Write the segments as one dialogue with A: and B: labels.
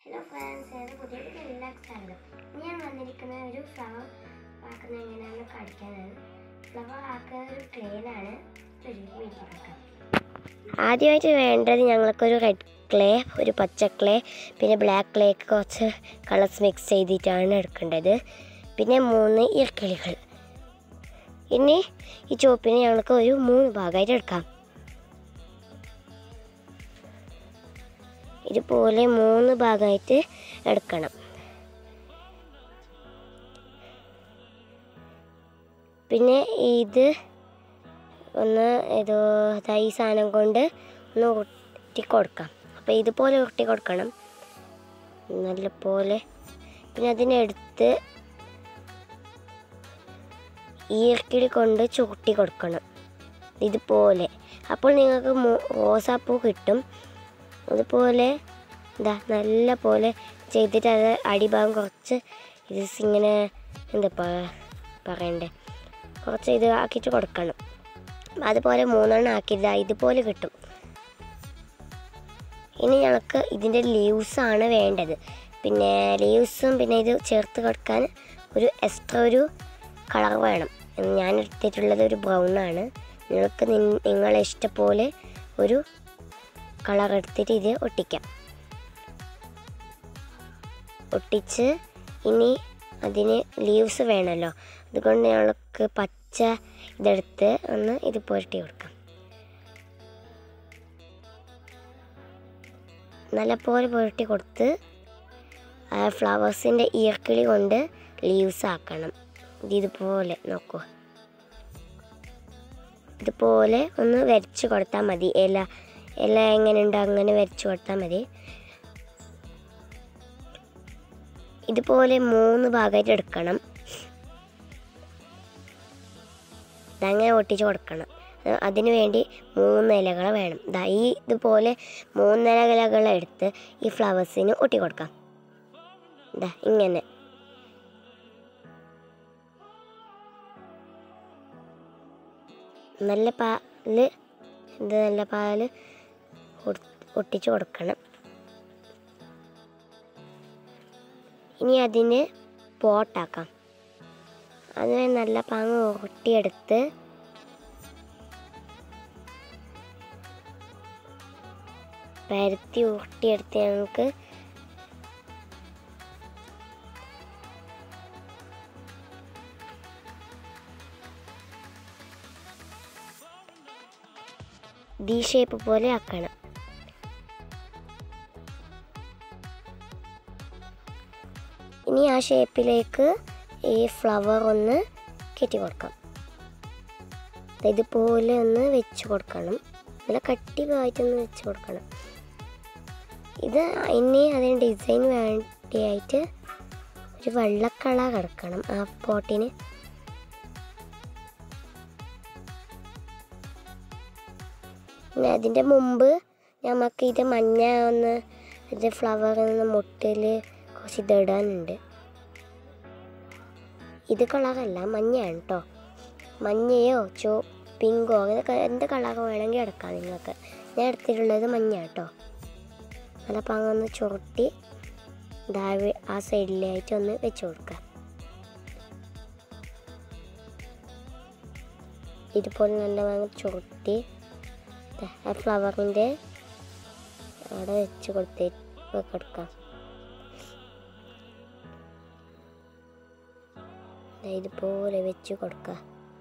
A: hello friends എൻ്റെ പുതിയൊരു വീട്ടിലേക്ക് സ്വാഗതം ഇന്ന് ഞാൻ വന്നിരിക്കുന്ന ഒരു ഫ്ലവർ ആക്കുന്നത് എങ്ങനെയാണെന്ന് കാണിക്കാനാണ് ഫ്ലവർ ആക്കുന്ന ഒരു ട്രെയിനാണ് ഒരു വീട്ടിൽ വെക്കാം ആദ്യമായിട്ട് വേണ്ടത് ഞങ്ങൾക്കൊരു റെഡ് ക്ലേ ഒരു പച്ച ക്ലേ പിന്നെ ബ്ലാക്ക് ക്ലേക്ക് കുറച്ച് കളേഴ്സ് മിക്സ് ചെയ്തിട്ടാണ് എടുക്കേണ്ടത് പിന്നെ മൂന്ന് ഇറക്കിളികൾ ഇനി ഈ ചുവപ്പിനെ ഞങ്ങൾക്ക് ഒരു മൂന്ന് ഭാഗമായിട്ട് എടുക്കാം ഇതുപോലെ മൂന്ന് ഭാഗമായിട്ട് എടുക്കണം പിന്നെ ഇത് ഒന്ന് ഏതോ ദാ ഈ സാധനം കൊണ്ട് ഒന്ന് ഒട്ടി കൊടുക്കാം അപ്പോൾ ഇതുപോലെ ഒട്ടി കൊടുക്കണം നല്ലപോലെ പിന്നെ അതിനെടുത്ത് ഈർക്കിളി കൊണ്ട് ചുരുട്ടി കൊടുക്കണം ഇതുപോലെ അപ്പോൾ നിങ്ങൾക്ക് മൂ- റോസാപ്പൂ കിട്ടും അതുപോലെ എന്താ നല്ല പോലെ ചെയ്തിട്ട് അത് അടിഭാഗം കുറച്ച് ഇത് സ് ഇങ്ങനെ എന്താ പ- പറയണ്ടേ കുറച്ച് ഇത് ആക്കിയിട്ട് കൊടുക്കണം അതുപോലെ മൂന്നെണ്ണം ആക്കിയിട്ട് ഇതുപോലെ കിട്ടും ഇനി ഞങ്ങൾക്ക് ഇതിൻ്റെ ലീവ്സാണ് വേണ്ടത് പിന്നെ ലീവ്സും പിന്നെ ഇത് ചേർത്ത് കൊടുക്കാൻ ഒരു എക്സ്ട്രാ ഒരു കളർ വേണം ഞാൻ എടുത്തിട്ടുള്ളത് ഒരു ബ്രൗൺ ആണ് നിങ്ങൾക്ക് നിൻ- നിങ്ങളെ ഇഷ്ടപോലെ ഒരു കളർ എടുത്തിട്ട് ഇത് ഒട്ടിക്കാം ഒട്ടിച്ച് ഇനി അതിന് ലീവ്സ് വേണമല്ലോ അതുകൊണ്ട് ഞങ്ങൾക്ക് പച്ച ഇതെടുത്ത് ഒന്ന് ഇത് പുരട്ടി കൊടുക്കാം നല്ലപോലെ പുരട്ടി കൊടുത്ത് ആ ഫ്ലവേഴ്സിൻ്റെ ഈർക്കിളി കൊണ്ട് ലീവ്സ് ആക്കണം ഇത് ഇതുപോലെ നോക്കൂ ഇതുപോലെ ഒന്ന് വരച്ച് കൊടുത്താൽ മതി ഇല ഇല എങ്ങനെയുണ്ടോ അങ്ങനെ വരച്ച് കൊടുത്താൽ മതി ഇതുപോലെ മൂന്ന് ഭാഗമായിട്ട് എടുക്കണം ഇതങ്ങനെ ഒട്ടിച്ച് കൊടുക്കണം അത് അതിന് വേണ്ടി മൂന്ന് ഇലകൾ വേണം ദാ ഈ ഇതുപോലെ മൂന്ന് ഇലകൾ എടുത്ത് ഈ ഫ്ലവേഴ്സിന് ഒട്ടി കൊടുക്കാം ദാ ഇങ്ങനെ നല്ല പാല് ഇത് നല്ല പാല് ഒട്ടിച്ച് കൊടുക്കണം ഇനി അതിന് പോട്ടാക്കാം അതിനെ നല്ല പാങ്ങ് ഒട്ടിയെടുത്ത് പരത്തി ഒട്ടിയെടുത്ത് ഞങ്ങൾക്ക് ഡി ഷേപ്പ് പോലെ ആക്കണം ഇനി ആ ഷേപ്പിലേക്ക് ഈ ഫ്ലവർ ഒന്ന് കെട്ടി കൊടുക്കാം ദാ ഇതുപോലെ ഒന്ന് വെച്ച് കൊടുക്കണം നല്ല കട്ടിയായിട്ടൊന്ന് വെച്ച് കൊടുക്കണം ഇത് ഇനി അതിന് ഡിസൈൻ വേണ്ടിയായിട്ട് ഒരു വെള്ളക്കള കിടക്കണം ആ പോട്ടിന് പിന്നെ അതിൻ്റെ മുമ്പ് നമുക്ക് ഇത് മഞ്ഞ ഒന്ന് ഇത് ഫ്ലവറിൽ നിന്ന് മുട്ടിൽ കുറച്ച് ഇതിടാനുണ്ട് ഇത് കളറല്ല മഞ്ഞയാണ് കേട്ടോ മഞ്ഞയോ ചോ പിങ്കോ അങ്ങനെയൊക്കെ എന്ത് കളർ വേണമെങ്കിൽ എടുക്കാം നിങ്ങൾക്ക് ഞാൻ എടുത്തിട്ടുള്ളത് മഞ്ഞ കേട്ടോ നല്ല പാങ്ങൊന്ന് ചുരുട്ടി ദാവി ആ സൈഡിലായിട്ട് ഒന്ന് വെച്ച് കൊടുക്കുക ഇതുപോലെ നല്ല പാങ്ങ് ചുരുട്ടി ദാ ആ ഫ്ലവറിൻ്റെ അവിടെ വെച്ച് കൊടുത്ത് കൊടുക്കാം ദാ ഇതുപോലെ വെച്ച് കൊടുക്കുക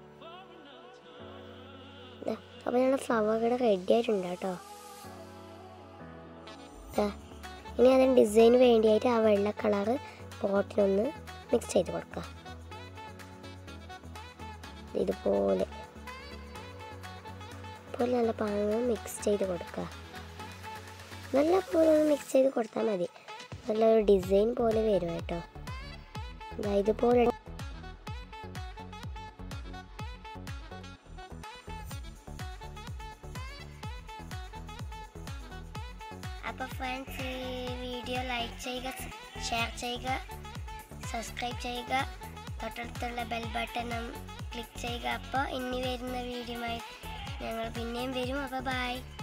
A: ദാ, അപ്പോൾ ഞങ്ങളുടെ ഫ്ലവർ ഇവിടെ റെഡി ആയിട്ടുണ്ട് കേട്ടോ ദാ, ഇനി അതിന് ഡിസൈന് വേണ്ടിയായിട്ട് ആ വെള്ള കളറ് പോട്ടിലൊന്ന് മിക്സ് ചെയ്ത് കൊടുക്കുക ഇതുപോലെ പോലെ നല്ല പാങ്ങ് മിക്സ് ചെയ്ത് കൊടുക്കുക നല്ല പോലെ ഒന്ന് മിക്സ് ചെയ്ത് കൊടുത്താൽ മതി നല്ലൊരു ഡിസൈൻ പോലെ വരും കേട്ടോ ദാ ഇതുപോലെ അപ്പോൾ ഫ്രണ്ട്സ് ഈ വീഡിയോ ലൈക്ക് ചെയ്യുക ഷെയർ ചെയ്യുക സബ്സ്ക്രൈബ് ചെയ്യുക തൊട്ടടുത്തുള്ള ബെൽ ബട്ടണും ക്ലിക്ക് ചെയ്യുക അപ്പോൾ ഇനി വരുന്ന വീഡിയോയുമായി ഞങ്ങൾ പിന്നെയും വരും അപ്പോൾ ബൈ